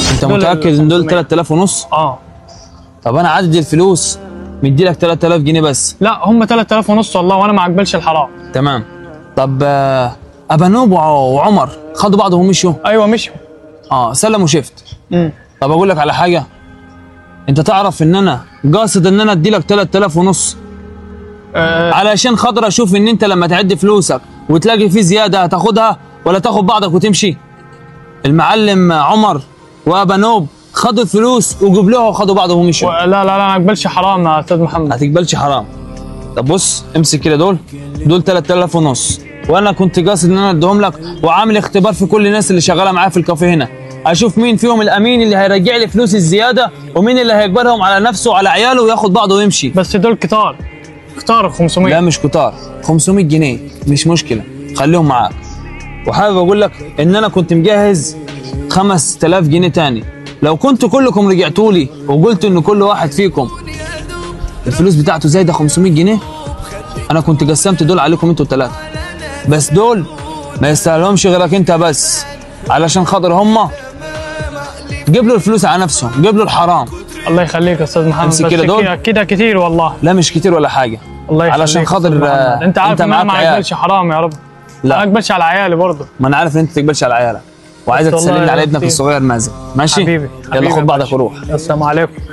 انت دول متاكد ان دول 500. 3000 ونص اه طب انا عدد الفلوس مدي لك 3000 جنيه بس لا هم 3000 ونص والله وانا ما اقبلش الحرام تمام طب آه، ابانوب وع- وعمر خدوا بعض ومشوا ايوه مشوا اه سلم وشفت امم طب اقول لك على حاجه انت تعرف ان انا قاصد ان انا ادي لك 3000 ونص آه علشان خاطر اشوف ان انت لما تعد فلوسك وتلاقي في زياده هتاخدها ولا تاخد بعضك وتمشي المعلم عمر وابانوب خدوا الفلوس وجبلوها وخدوا بعضهم ومشوا لا لا لا ما اقبلش حرام يا استاذ محمد ما تقبلش حرام طب بص امسك كده دول دول 3000 ونص وانا كنت قاصد ان انا اديهم لك وعامل اختبار في كل الناس اللي شغاله معايا في الكافيه هنا اشوف مين فيهم الامين اللي هيرجع لي فلوس الزياده ومين اللي هيقبلهم على نفسه وعلى عياله وياخد بعضه ويمشي بس دول كتار كتار 500 لا مش كتار 500 جنيه مش مشكله خليهم معاك وحابب اقول لك ان انا كنت مجهز 5000 جنيه تاني لو كنتوا كلكم رجعتوا لي وقلتوا ان كل واحد فيكم الفلوس بتاعته زايده 500 جنيه انا كنت قسمت دول عليكم انتوا الثلاثه بس دول ما يستاهلهمش غيرك انت بس علشان خاطر هما جيب له الفلوس على نفسهم جيب له الحرام الله يخليك يا استاذ محمد امسك بس كده دول. كده- كده كتير والله لا مش كتير ولا حاجه الله يخليك علشان يا خاطر أستاذ محمد. آه، انت عارف انت ان انا ما معاك عيال. اقبلش حرام يا رب لا. ما اقبلش على عيالي برضه ما انا عارف ان انت تقبلش على عيالك وعايزك بس والله تسلم لي على يا ابنك أختي. الصغير مازن ماشي حبيبي يلا حبيبي خد يا بعضك باشا. وروح السلام عليكم